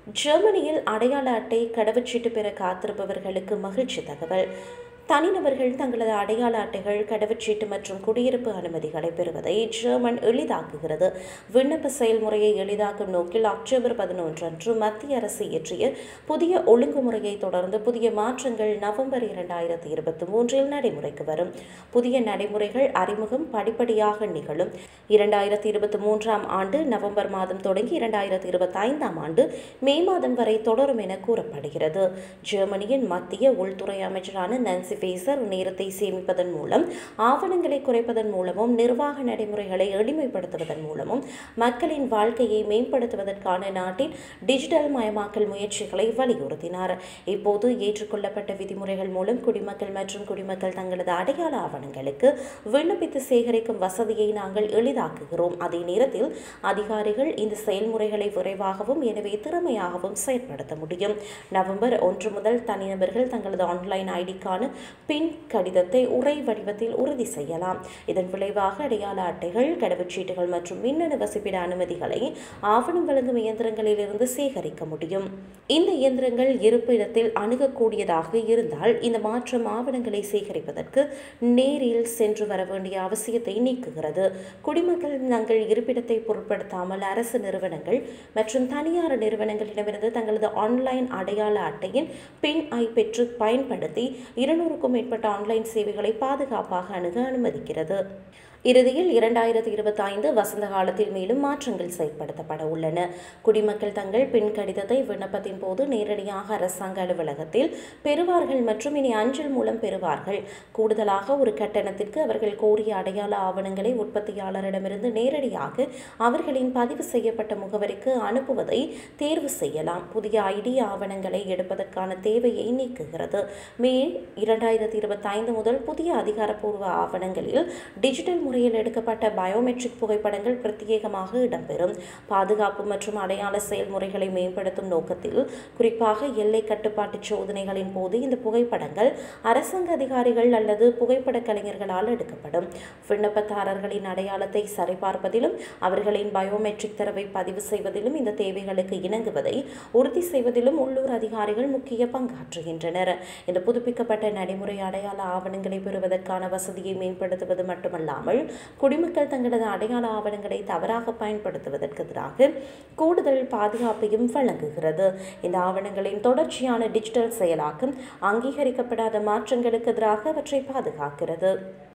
ஜெர்மனியில் அடையாள அட்டை கடவுச்சீட்டு பெற காத்திருப்பவர்களுக்கு மகிழ்ச்சி தகவல் தனிநபர்கள் தங்களது அடையாள அட்டைகள் கடவுச்சீட்டு மற்றும் குடியிருப்பு அனுமதிகளை பெறுவதை ஜெர்மன் எளிதாக்குகிறது விண்ணப்ப செயல்முறையை எளிதாக்கும் நோக்கில் அக்டோபர் பதினொன்று அன்று மத்திய அரசு இயற்றிய புதிய ஒழுங்குமுறையை தொடர்ந்து புதிய மாற்றங்கள் நவம்பர் இரண்டாயிரத்தி இருபத்தி மூன்றில் நடைமுறைக்கு வரும் புதிய நடைமுறைகள் அறிமுகம் படிப்படியாக நிகழும் இரண்டாயிரத்தி இருபத்தி மூன்றாம் ஆண்டு நவம்பர் மாதம் தொடங்கி இரண்டாயிரத்தி இருபத்தி ஐந்தாம் ஆண்டு மே மாதம் வரை தொடரும் என கூறப்படுகிறது ஜெர்மனியின் மத்திய உள்துறை அமைச்சரான நான்சி பேசர் நேரத்தை சேமிப்பதன் மூலம் ஆவணங்களை குறைப்பதன் மூலமும் நிர்வாக நடைமுறைகளை எளிமைப்படுத்துவதன் மூலமும் மக்களின் வாழ்க்கையை மேம்படுத்துவதற்கான நாட்டின் டிஜிட்டல் மயமாக்கல் முயற்சிகளை வலியுறுத்தினார் இப்போது ஏற்றுக்கொள்ளப்பட்ட விதிமுறைகள் மூலம் குடிமக்கள் மற்றும் குடிமக்கள் தங்களது அடையாள ஆவணங்களுக்கு விண்ணப்பித்து சேகரிக்கும் வசதியை நாங்கள் எளிதாக்குகிறோம் அதே நேரத்தில் அதிகாரிகள் இந்த செயல்முறைகளை விரைவாகவும் எனவே திறமையாகவும் செயற்படுத்த முடியும் நவம்பர் ஒன்று முதல் தனிநபர்கள் தங்களது ஆன்லைன் ஐடிக்கான பின் கடிதத்தை உரை வடிவத்தில் உறுதி செய்யலாம் இதன் விளைவாக அடையாள அட்டைகள் கடவுச்சீட்டுகள் மற்றும் மின்னணு வசிப்பிட அனுமதிகளை ஆவணம் வழங்கும் இயந்திரங்களில் இருந்து சேகரிக்க முடியும் இந்த இயந்திரங்கள் இருப்பிடத்தில் அணுகக்கூடியதாக இருந்தால் இந்த மாற்றம் ஆவணங்களை சேகரிப்பதற்கு நேரில் சென்று வர வேண்டிய அவசியத்தை நீக்குகிறது குடிமக்கள் தங்கள் இருப்பிடத்தை பொருட்படுத்தாமல் அரசு நிறுவனங்கள் மற்றும் தனியார் நிறுவனங்களிடமிருந்து தங்களது ஆன்லைன் அடையாள அட்டையின் பின் ஐ பெற்று பயன்படுத்தி இருநூறுக்கும் மேற்பட்ட ஆன்லைன் சேவைகளை பாதுகாப்பாக அணுக அனுமதிக்கிறது இறுதியில் இரண்டாயிரத்தி இருபத்தி ஐந்து வசந்த காலத்தில் மேலும் மாற்றங்கள் செயல்படுத்தப்பட உள்ளன குடிமக்கள் தங்கள் பின் கடிதத்தை விண்ணப்பத்தின் போது நேரடியாக அரசாங்க அலுவலகத்தில் பெறுவார்கள் மற்றும் இனி அஞ்சல் மூலம் பெறுவார்கள் கூடுதலாக ஒரு கட்டணத்திற்கு அவர்கள் கோரிய அடையாள ஆவணங்களை உற்பத்தியாளரிடமிருந்து நேரடியாக அவர்களின் பதிவு செய்யப்பட்ட முகவரிக்கு அனுப்புவதை தேர்வு செய்யலாம் புதிய ஐடி ஆவணங்களை எடுப்பதற்கான தேவையை நீக்குகிறது மே இரண்டாயிரத்தி இருபத்தி ஐந்து முதல் புதிய அதிகாரப்பூர்வ ஆவணங்களில் டிஜிட்டல் முறையில் எடுக்கப்பட்ட பயோமெட்ரிக் புகைப்படங்கள் பிரத்யேகமாக இடம்பெறும் பாதுகாப்பு மற்றும் அடையாள செயல்முறைகளை மேம்படுத்தும் நோக்கத்தில் குறிப்பாக எல்லை கட்டுப்பாட்டு சோதனைகளின் போது இந்த புகைப்படங்கள் அரசாங்க அதிகாரிகள் அல்லது புகைப்பட கலைஞர்களால் எடுக்கப்படும் விண்ணப்பதாரர்களின் அடையாளத்தை சரிபார்ப்பதிலும் அவர்களின் பயோமெட்ரிக் தரவை பதிவு செய்வதிலும் இந்த தேவைகளுக்கு இணங்குவதை உறுதி செய்வதிலும் உள்ளூர் அதிகாரிகள் முக்கிய பங்காற்றுகின்றனர் இந்த புதுப்பிக்கப்பட்ட நடைமுறை அடையாள ஆவணங்களை பெறுவதற்கான வசதியை மேம்படுத்துவது மட்டுமல்லாமல் குடிமக்கள் தங்களது அடையாள ஆவணங்களை தவறாக பயன்படுத்துவதற்கு எதிராக கூடுதல் பாதுகாப்பையும் வழங்குகிறது இந்த ஆவணங்களின் தொடர்ச்சியான டிஜிட்டல் செயலாக்கம் அங்கீகரிக்கப்படாத மாற்றங்களுக்கு எதிராக அவற்றை பாதுகாக்கிறது